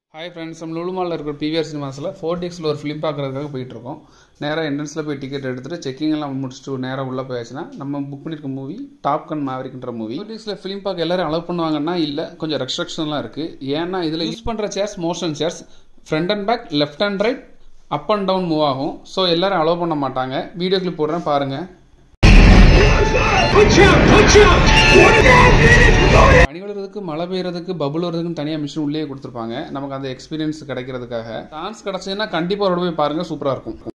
hi friends நம்ம லுலுமாலில் இருக்கிற PVR சினிமாஸில் four டிஎக்ஸில் ஒரு ஃபிலிம் பார்க்குறதுக்காக போயிட்டு இருக்கோம் நேராக என்ட்ரன்ஸில் போய் டிக்கெட் எடுத்துகிட்டு செக்கிங் எல்லாம் முடிச்சுட்டு நேராக உள்ளே போயாச்சுன்னா நம்ம புக் பண்ணியிருக்க மூவி டாப் கன் மாவரிக்கின்ற மூவி ஃபோர் டிஎக்ஸில் ஃபிலிம் பார்க்க எல்லாரும் அலோவ் பண்ணுவாங்கன்னா இல்லை கொஞ்சம் ரெஸ்ட்ரிக்ஷன்லாம் இருக்குது ஏன்னா இதில் யூஸ் பண்ணுற chairs motion chairs front and back left and right up and down move ஆகும் ஸோ எல்லாரும் அலோவ் பண்ண மாட்டாங்க வீடியோ கிளிப் போடுறேன் பாருங்கள் பனி விழுறதுக்கு மழை பெய்யறதுக்கு பபுள் வரதுக்கு தனியாக மிஷின் உள்ளே கொடுத்துருப்பாங்க நமக்கு அந்த எக்ஸ்பீரியன்ஸ் கிடைக்கிறதுக்காக சான்ஸ் கிடைச்சதுன்னா கண்டிப்பாக ஒரு போய் பாருங்க சூப்பராக இருக்கும்